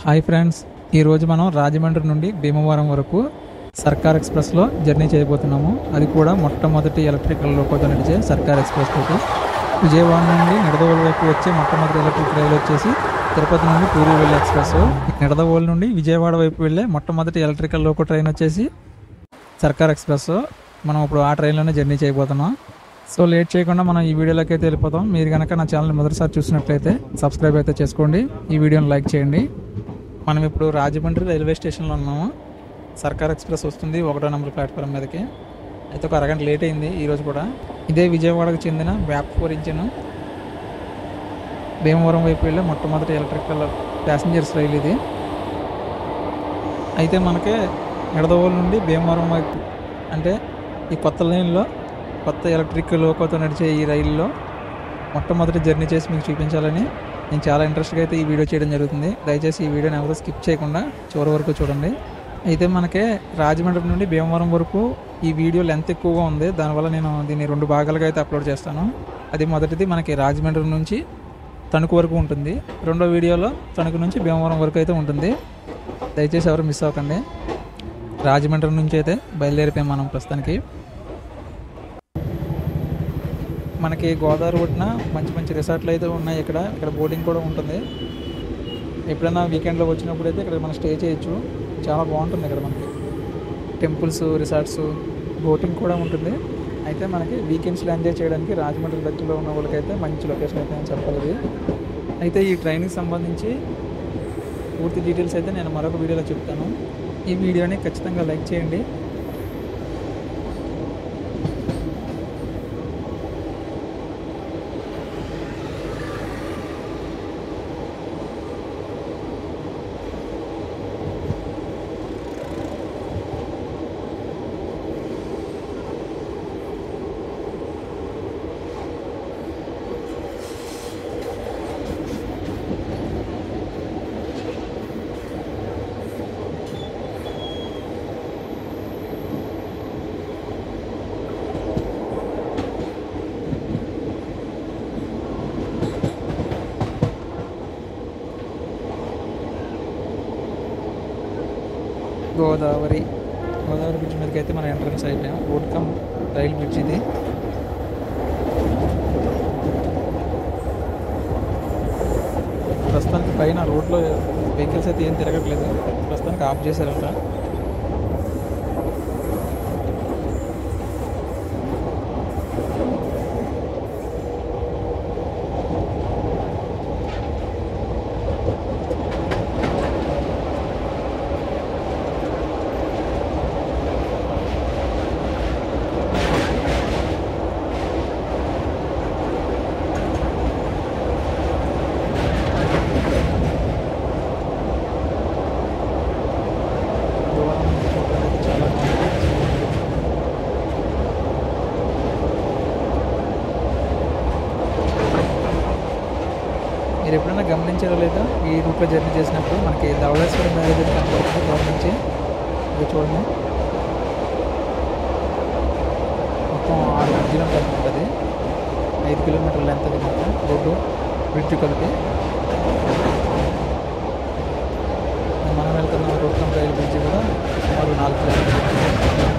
hi friends ఈరోజు మనం రాజమండ్రి నుండి భీమవరం వరకు సర్కార్ ఎక్స్ప్రెస్లో జర్నీ చేయబోతున్నాము అది కూడా మొట్టమొదటి ఎలక్ట్రికల్ లోకోతో నడిచే సర్కార్ ఎక్స్ప్రెస్ తోటి విజయవాడ నుండి నిడదవోలు వైపు వచ్చే మొట్టమొదటి ఎలక్ట్రిక్ రైలు వచ్చేసి తిరుపతి నుండి పూరి వెళ్ళే ఎక్స్ప్రెస్ నిడదవోలు నుండి విజయవాడ వైపు వెళ్ళే మొట్టమొదటి ఎలక్ట్రికల్ లోకో ట్రైన్ వచ్చేసి సర్కార్ ఎక్స్ప్రెస్ మనం ఇప్పుడు ఆ ట్రైన్లోనే జర్నీ చేయబోతున్నాం సో లేట్ చేయకుండా మనం ఈ వీడియోలోకి అయితే వెళ్ళిపోతాం మీరు కనుక నా ఛానల్ మొదటిసారి చూసినట్లయితే సబ్స్క్రైబ్ అయితే చేసుకోండి ఈ వీడియోని లైక్ చేయండి మనం ఇప్పుడు రాజమండ్రి రైల్వే స్టేషన్లో ఉన్నాము సర్కార్ ఎక్స్ప్రెస్ వస్తుంది ఒకటో నెంబర్ ప్లాట్ఫామ్ మీదకి అయితే ఒక అరగంట లేట్ అయింది ఈరోజు కూడా ఇదే విజయవాడకు చెందిన వ్యాప్ ఫోర్ ఇంజిన్ భీమవరం వైపు వెళ్ళే మొట్టమొదటి ఎలక్ట్రికల్ ప్యాసింజర్స్ రైలు ఇది అయితే మనకి నిడదవోలు నుండి భీమవరం వైపు అంటే ఈ కొత్త లైన్లో కొత్త ఎలక్ట్రిక్ లోకోతో నడిచే ఈ రైల్లో మొట్టమొదటి జర్నీ చేసి మీకు చూపించాలని నేను చాలా ఇంట్రెస్ట్గా అయితే ఈ వీడియో చేయడం జరుగుతుంది దయచేసి ఈ వీడియోని ఎవరు స్కిప్ చేయకుండా చివరి వరకు చూడండి అయితే మనకి రాజమండ్రి నుండి భీమవరం వరకు ఈ వీడియో లెంత్ ఎక్కువగా ఉంది దానివల్ల నేను దీన్ని రెండు భాగాలుగా అయితే అప్లోడ్ చేస్తాను అది మొదటిది మనకి రాజమండ్రి నుంచి తణుకు వరకు ఉంటుంది రెండో వీడియోలో తణుకు నుంచి భీమవరం వరకు అయితే ఉంటుంది దయచేసి ఎవరు మిస్ అవ్వకండి రాజమండ్రి నుంచి అయితే బయలుదేరిపోయాం మనం ప్రస్తుతానికి మనకి గోదావరి ఒడ్డున మంచి మంచి రిసార్ట్లు అయితే ఉన్నాయి ఇక్కడ ఇక్కడ బోటింగ్ కూడా ఉంటుంది ఎప్పుడైనా వీకెండ్లో వచ్చినప్పుడు అయితే ఇక్కడ మనం స్టే చేయొచ్చు చాలా బాగుంటుంది ఇక్కడ మనకి టెంపుల్స్ రిసార్ట్స్ బోటింగ్ కూడా ఉంటుంది అయితే మనకి వీకెండ్స్లో ఎంజాయ్ చేయడానికి రాజమండ్రి దగ్గరలో ఉన్న వాళ్ళకైతే మంచి లొకేషన్ అయితే అని చెప్పాలి ఇది అయితే ఈ ట్రైన్కి సంబంధించి పూర్తి డీటెయిల్స్ అయితే నేను మరొక వీడియోలో చెప్తాను ఈ వీడియోని ఖచ్చితంగా లైక్ చేయండి గోదావరి గోదావరి బ్రిడ్జ్ మీదకి అయితే మనం ఎంట్రన్స్ అయిపోయాం ఓట్కమ్ రైల్ బ్రిడ్జ్ ఇది ప్రస్తుతానికి పైన రోడ్లో వెహికల్స్ అయితే ఏం తిరగట్లేదు ప్రస్తుతానికి ఆఫ్ చేశారంట దూరం నుంచి చూడడానికి చాలా బాగుంది మీరు ఎప్పుడైనా గమనించారో లేదా ఈ రూట్లో జర్నీ చేసినప్పుడు మనకి ధవళేశ్వరం మ్యారేజ్ కనబడుతుంది దూరం నుంచి ఇది చూడండి మొత్తం ఆరు బ్రిడ్జిలు ఉంటుంది అది ఐదు కిలోమీటర్ల లెంత్ అది మొత్తం రోడ్డు బ్రిడ్జ్ కలిపి మనం వెళ్తున్న రోడ్కం రైలు బ్రిడ్జ్ కూడా సుమారు నాలుగు కిలోమీటర్లు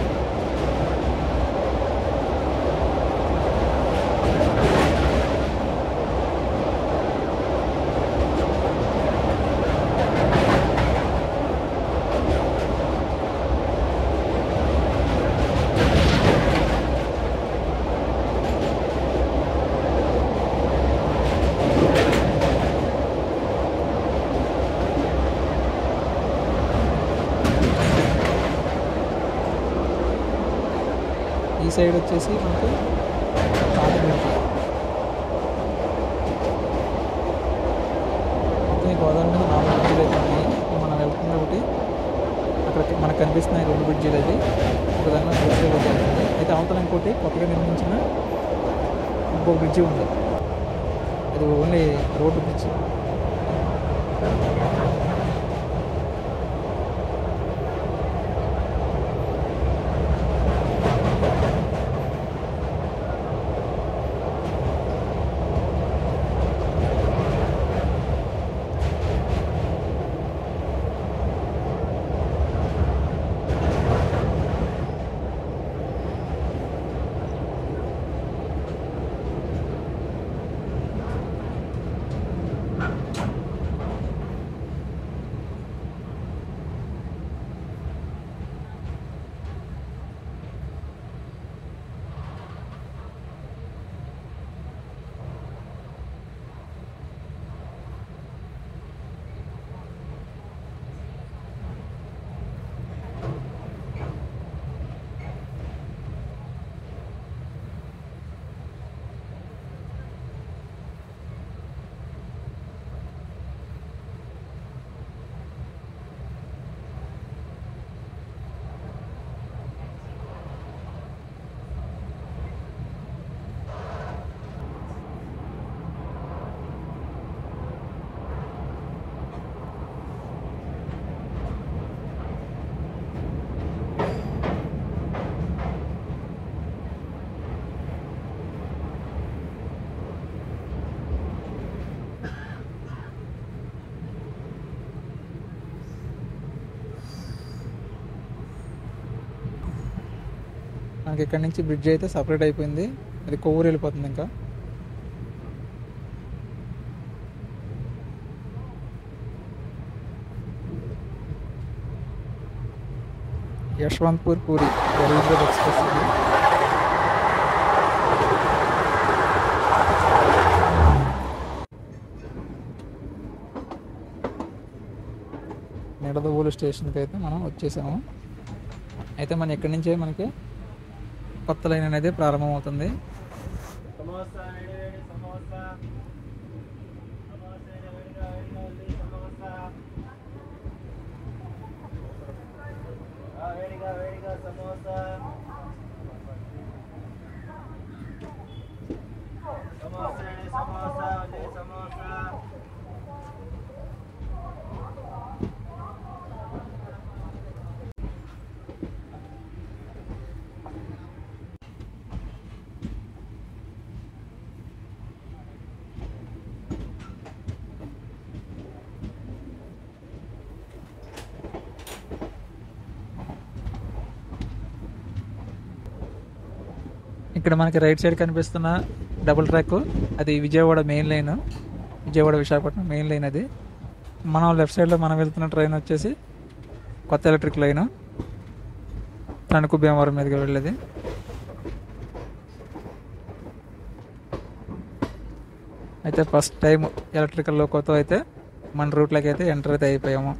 ఈ సైడ్ వచ్చేసి మనకి పాత బ్రిడ్జ్ మొత్తం ఈ గోదావరి మీద నాలుగు బ్రిడ్జిలు అయితే ఉన్నాయి ఇప్పుడు మనం వెళ్తుంది ఒకటి అక్కడ మనకు కనిపిస్తున్నాయి రెండు బ్రిడ్జిలు అది ఒక దాని బ్రిడ్జ్ జరుగుతుంది అయితే అవతల ఇంకోటి కొత్తగా నిర్మించిన ఇంకో బ్రిడ్జి ఉంది అది ఓన్లీ రోడ్డు బ్రిడ్జ్ మనకి ఇక్కడ నుంచి బ్రిడ్జ్ అయితే సపరేట్ అయిపోయింది అది కొవ్వూరు వెళ్ళిపోతుంది ఇంకా యశ్వంత్పూర్ పూరి గరీబ్ రథ్ ఎక్స్ప్రెస్ ఇది నిడదవోలు స్టేషన్కి అయితే మనం వచ్చేసాము అయితే మన ఇక్కడి నుంచే మనకి కొత్త లైన్ అనేది ప్రారంభమవుతుంది సమోసా వేడి వేడి సమోసా సమోసా వేడిగా వేడిగా ఉంది సమోసా ఆ, వేడిగా వేడిగా సమోసా సమోసా వేడి సమోసా ఉంది సమోసా ఇక్కడ మనకి రైట్ సైడ్ కనిపిస్తున్న డబుల్ ట్రాక్ అది Vijayawada main line Vijayawada Visakhapatnam main line అది మనం లెఫ్ట్ సైడ్లో మనం వెళ్తున్న ట్రైన్ వచ్చేసి కొత్త ఎలక్ట్రిక్ లైన్ తణుకు భీమవరం మీదుగా వెళ్ళేది అయితే ఫస్ట్ టైం ఎలక్ట్రికల్ లోకోతో అయితే మన రూట్లోకి అయితే ఎంటర్ అయితే అయిపోయాము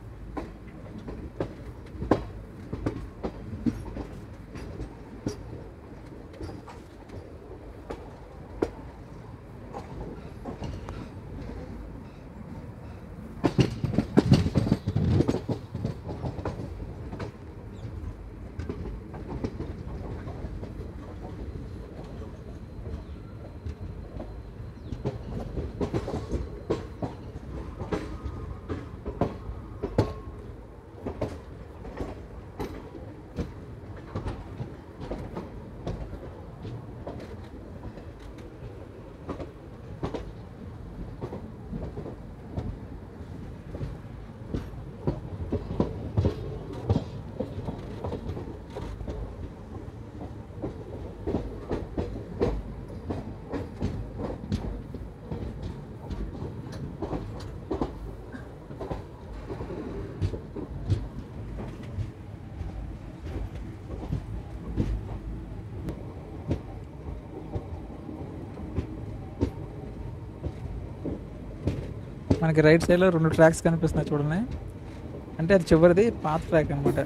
మనకి రైట్ సైడ్లో రెండు ట్రాక్స్ కనిపిస్తున్నాయి చూడండి అంటే అది చివరిది పాత ట్రాక్ అనమాట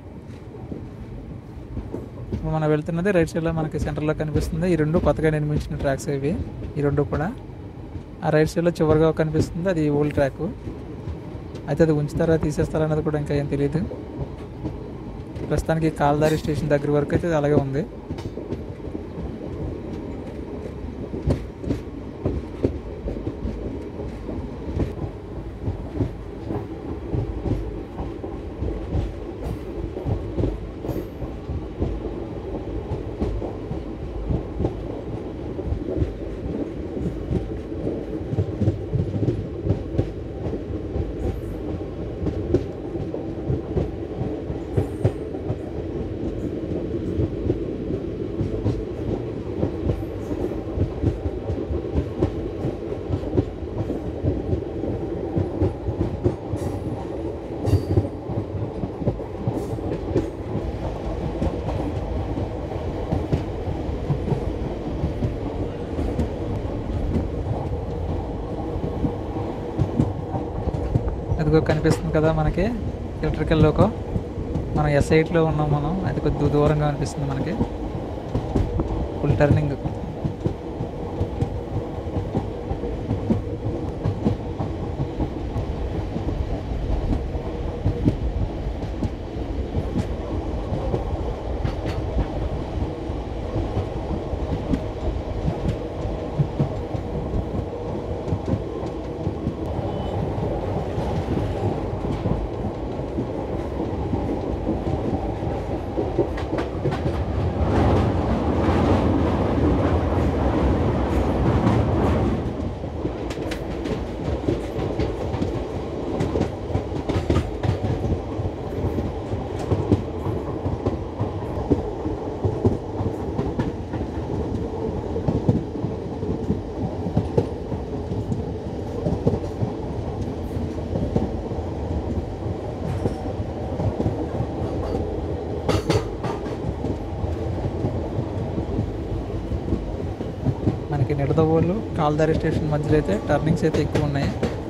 ఇప్పుడు మనం వెళ్తున్నది రైట్ సైడ్లో మనకి సెంటర్లో కనిపిస్తుంది ఈ రెండు కొత్తగా నిర్మించిన ట్రాక్స్ ఇవి ఈ రెండు కూడా ఆ రైట్ సైడ్లో చివరిగా కనిపిస్తుంది అది ఓల్డ్ ట్రాక్ అయితే అది ఉంచుతారా తీసేస్తారా అన్నది కూడా ఇంకా ఏం తెలియదు ప్రస్తుతానికి కాల్దారి స్టేషన్ దగ్గర వరకు అయితే అది అలాగే ఉంది అదిగో కనిపిస్తుంది కదా మనకి ఎలక్ట్రికల్ లోకో మనం ఎస్ ఎయిట్లో ఉన్నాం మనం అది కొద్ది దూరంగా అనిపిస్తుంది మనకి full turning Nidadavolu Kaldari station మధ్యలో అయితే టర్నింగ్స్ అయితే ఎక్కువ ఉన్నాయి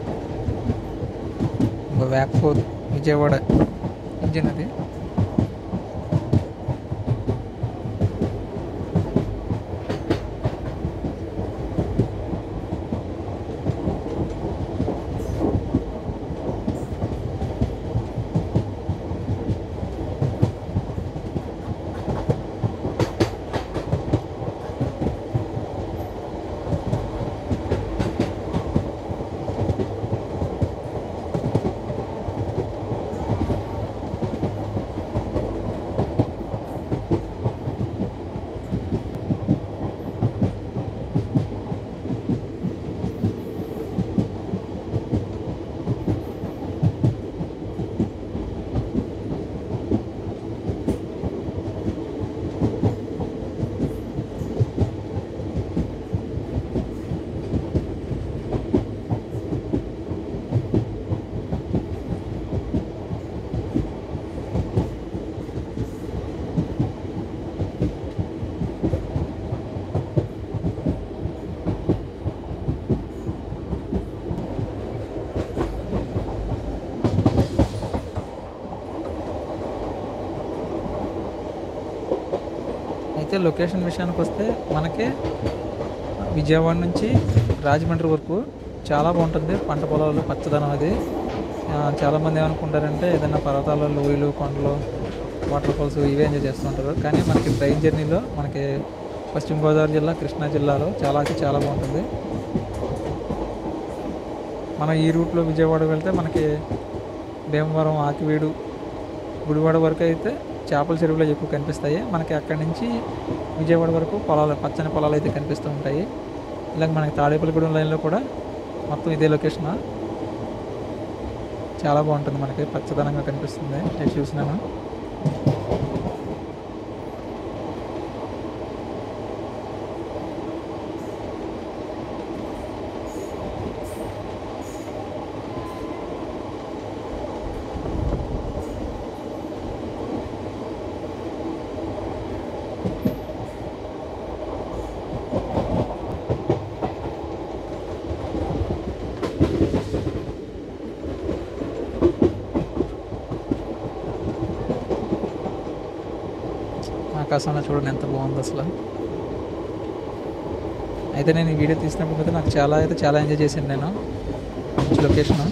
ఇంకా వ్యాక్ ఫోర్ విజయవాడ ఇంజిన్ అది అయితే లొకేషన్ విషయానికి వస్తే మనకి విజయవాడ నుంచి రాజమండ్రి వరకు చాలా బాగుంటుంది పంట పొలాలు పచ్చదనం అది ఆ, చాలామంది ఏమనుకుంటారంటే ఏదైనా పర్వతాలు లోయలు కొండలు వాటర్ ఫాల్స్ ఇవే ఎంజాయ్ చేస్తుంటారు కానీ మనకి ట్రైన్ జర్నీలో మనకి పశ్చిమ గోదావరి జిల్లా కృష్ణా జిల్లాలో చాలా అంటే చాలా బాగుంటుంది మనం ఈ రూట్లో విజయవాడ వెళ్తే మనకి భీమవరం ఆకివీడు గుడివాడ వరకు అయితే చేపల చెరువులు ఎక్కువ కనిపిస్తాయి మనకి అక్కడి నుంచి విజయవాడ వరకు పొలాలు పచ్చని పొలాలు అయితే కనిపిస్తూ ఉంటాయి ఇలాగ మనకి తాడేపల్లిగూడెం లైన్లో కూడా మొత్తం ఇదే లొకేషన్ చాలా బాగుంటుంది మనకి పచ్చదనంగా కనిపిస్తుంది నేను చూసినాను ఆకాశంలో చూడండి ఎంత బాగుంది అసలు అయితే నేను ఈ వీడియో తీసినప్పుడు అయితే నాకు చాలా అయితే చాలా ఎంజాయ్ చేశాను నేను మంచి లొకేషన్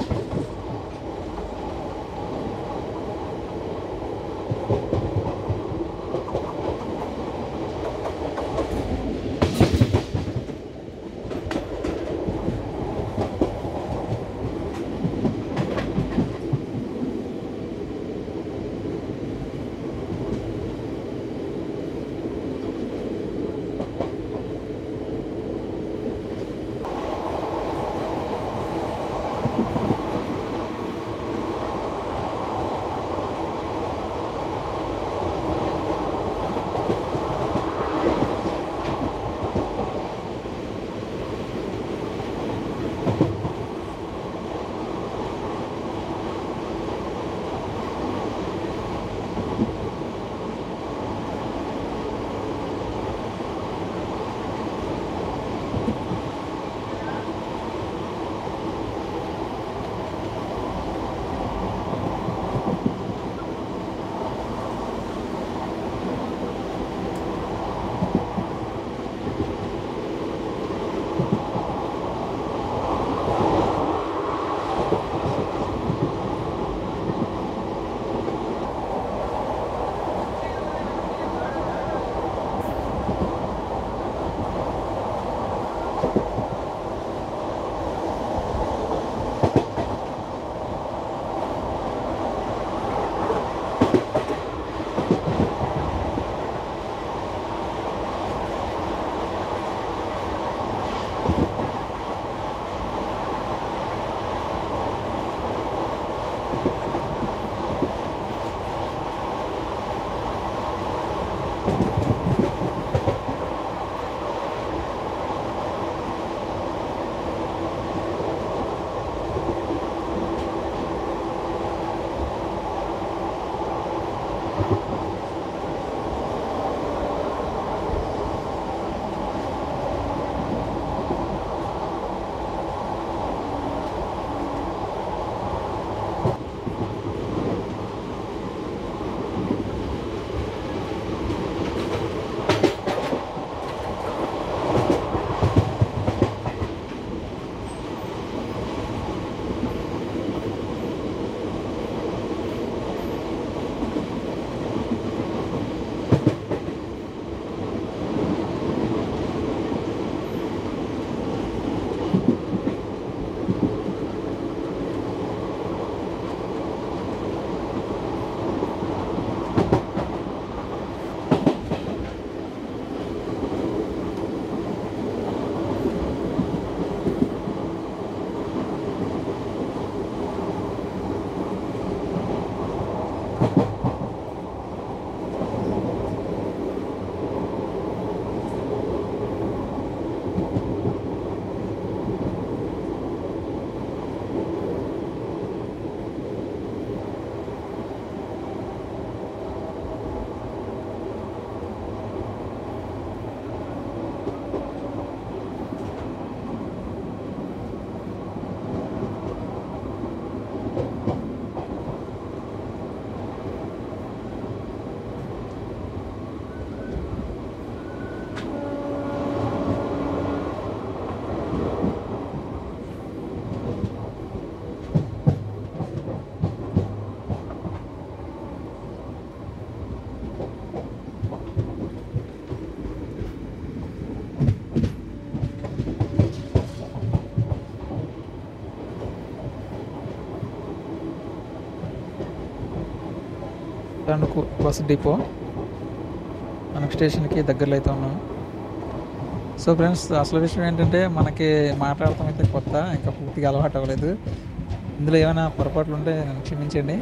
తణుకు బస్ డిపో మనకు స్టేషన్కి దగ్గరలో అయితే ఉన్నాం సో ఫ్రెండ్స్ అసలు విషయం ఏంటంటే మనకి మాట్లాడటం అయితే కొత్త ఇంకా పూర్తిగా అలవాటు అవ్వలేదు ఇందులో ఏమైనా పొరపాట్లు ఉంటే నన్ను క్షమించండి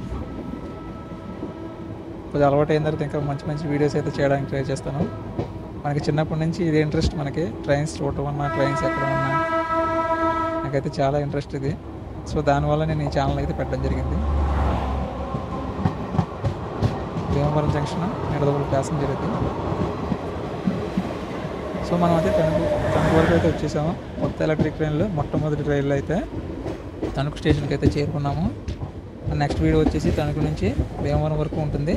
కొద్దిగా అలవాటు అయిన తర్వాత ఇంకా మంచి మంచి వీడియోస్ అయితే చేయడానికి ట్రై చేస్తాను మనకి చిన్నప్పటి నుంచి ఇది ఇంట్రెస్ట్ మనకి ట్రైన్స్ చూడటం అన్నా ట్రైన్స్ ఎక్కడం అన్నా నాకైతే చాలా ఇంట్రెస్ట్ ఇది సో దానివల్ల నేను ఈ ఛానల్ అయితే పెట్టడం జరిగింది భీమవరం జంక్షన్ నిడదవోలు ప్యాసింజర్ ఇది సో మనం అయితే తణుకు తణుకు వరకు అయితే వచ్చేసాము కొత్త ఎలక్ట్రిక్ ట్రైన్లో మొట్టమొదటి ట్రైన్లో అయితే తణుకు స్టేషన్కి అయితే చేరుకున్నాము నెక్స్ట్ వీడియో వచ్చేసి తణుకు నుంచి భీమవరం వరకు ఉంటుంది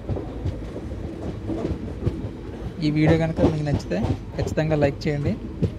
ఈ వీడియో కనుక మీకు నచ్చితే ఖచ్చితంగా లైక్ చేయండి